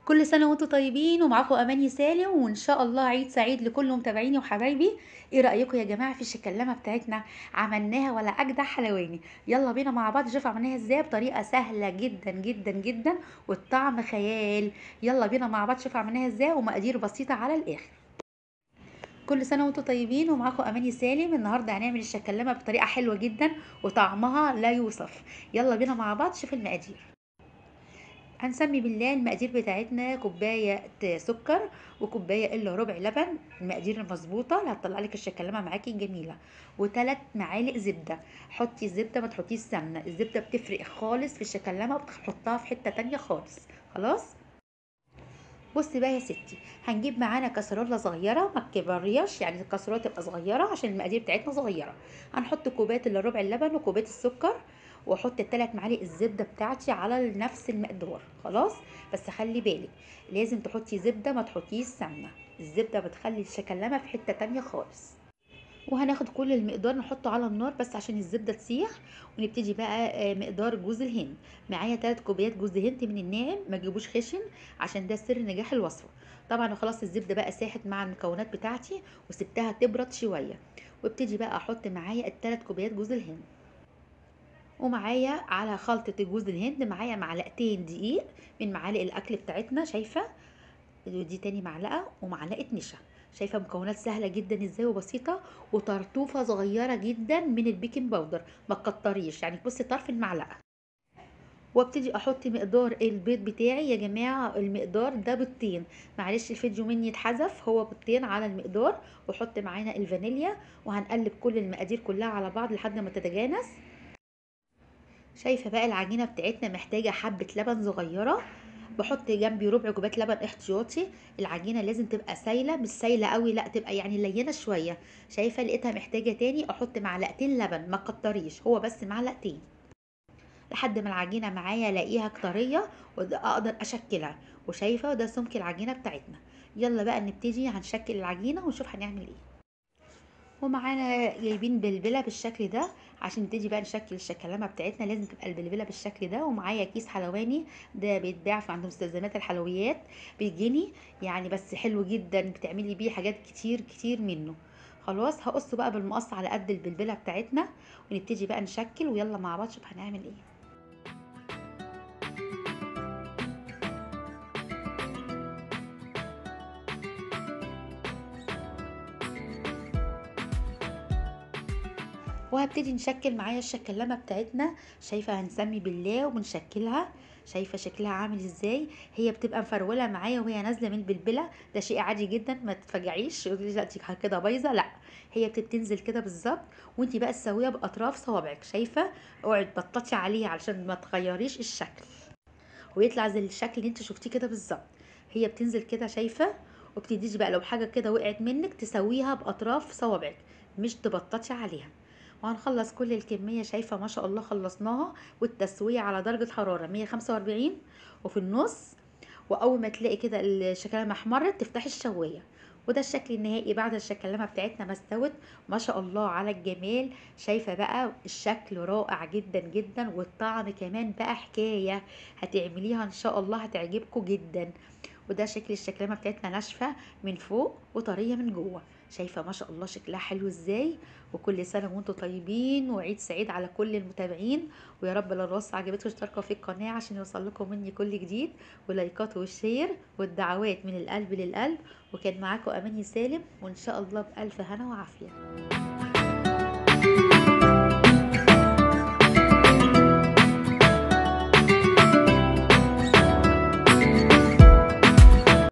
كل سنة وانتم طيبين ومعاكم أماني سالم وإن شاء الله عيد سعيد لكل متابعيني وحبايبي إيه رأيكم يا جماعة في الشكلمة بتاعتنا عملناها ولا أجدع حلواني يلا بينا مع بعض نشوف عملناها إزاي بطريقة سهلة جدا جدا جدا والطعم خيال يلا بينا مع بعض نشوف عملناها إزاي ومقادير بسيطة على الآخر كل سنة وانتم طيبين ومعاكم أماني سالم النهاردة هنعمل الشكلمة بطريقة حلوة جدا وطعمها لا يوصف يلا بينا مع بعض نشوف المقادير هنسمي بالله المقادير بتاعتنا كوباية سكر وكوباية الا ربع لبن المقادير المظبوطة اللي هتطلع لك الشكلمة معاكي جميلة وثلاث معالق زبدة حطي الزبدة ما تحطيش سمنة الزبدة بتفرق خالص في الشكلمة وبتحطها في حتة تانية خالص خلاص بصي بقى يا ستي هنجيب معانا كسرولة صغيرة ما تكبريش يعني الكسرولة تبقى صغيرة عشان المقادير بتاعتنا صغيرة هنحط كوباية الا ربع اللبن وكوباية السكر واحط الثلاث معالق الزبده بتاعتي على نفس المقدار خلاص بس خلي بالك لازم تحطي زبده ما تحطيش سمنه الزبده بتخلي الشكلمه في حته تانية خالص وهناخد كل المقدار نحطه على النار بس عشان الزبده تسيح ونبتدي بقى مقدار جوز الهند معايا 3 كوبايات جوز هند من الناعم ما تجيبوش خشن عشان ده سر نجاح الوصفه طبعا خلاص الزبده بقى ساحت مع المكونات بتاعتي وسبتها تبرد شويه وابتدي بقى احط معايا الثلاث كوبايات جوز الهند ومعايا على خلطة جوز الهند معايا معلقتين دقيق من معالق الأكل بتاعتنا شايفة ودي تاني معلقة ومعلقة نشا شايفة مكونات سهلة جدا ازاي وبسيطة وطرطوفة صغيرة جدا من البيكنج باودر ما تكتريش يعني بصي طرف المعلقة وابتدي احط مقدار البيض بتاعي يا جماعه المقدار ده بيضتين معلش الفيديو مني اتحذف هو بيضتين على المقدار واحط معانا الفانيليا وهنقلب كل المقادير كلها على بعض لحد ما تتجانس شايفه بقى العجينه بتاعتنا محتاجه حبه لبن صغيره بحط جنبي ربع كوبايه لبن احتياطي العجينه لازم تبقى سايله مش سايله قوي لا تبقى يعني لينه شويه شايفه لقيتها محتاجه تاني احط معلقتين لبن ما تكتريش هو بس معلقتين لحد ما العجينه معايا الاقيها طريه واقدر اشكلها وشايفه ده سمك العجينه بتاعتنا يلا بقى نبتدي هنشكل العجينه ونشوف هنعمل ايه ومعانا جايبين بلبله بالشكل ده عشان نبتدي بقى نشكل الشكلمه بتاعتنا لازم تبقى البلبله بالشكل ده ومعايا كيس حلواني ده بيتباع في عند مستلزمات الحلويات بجنيه يعني بس حلو جدا بتعملي بيه حاجات كتير كتير منه خلاص هقصه بقى بالمقص على قد البلبله بتاعتنا ونبتدي بقى نشكل ويلا مع بعض شوف هنعمل ايه وهبتدي نشكل معايا الشكلمه بتاعتنا شايفه هنسمي بالله وبنشكلها شايفه شكلها عامل ازاي هي بتبقى مفروله معايا وهي نازله من البلبله ده شيء عادي جدا ما تتفجعيش دلوقتي كده بايظه لا هي بتنزل كده بالظبط وانت بقى تسويها باطراف صوابعك شايفه اوعي تبططي عليها علشان ما تغيريش الشكل ويطلع زي الشكل اللي انت شفتيه كده بالظبط هي بتنزل كده شايفه وبتديجي بقى لو حاجه كده وقعت منك تسويها باطراف صوابعك مش تبططي عليها وهنخلص كل الكميه شايفه ما شاء الله خلصناها والتسويه على درجه حراره 145 وفي النص واول ما تلاقي كده الشكلمه احمرت تفتحي الشوايه وده الشكل النهائي بعد الشكلمه بتاعتنا ما استوت ما شاء الله على الجمال شايفه بقى الشكل رائع جدا جدا والطعم كمان بقى حكايه هتعمليها ان شاء الله هتعجبكم جدا وده شكل الشكلمه بتاعتنا ناشفه من فوق وطريه من جوه شايفه ما شاء الله شكلها حلو ازاي وكل سنه وانتم طيبين وعيد سعيد على كل المتابعين ويا رب لو الوصفه عجبتكم اشتركوا في القناه عشان يوصل لكم مني كل جديد ولايكات والشير والدعوات من القلب للقلب وكان معاكم اماني سالم وان شاء الله بالف هنا وعافيه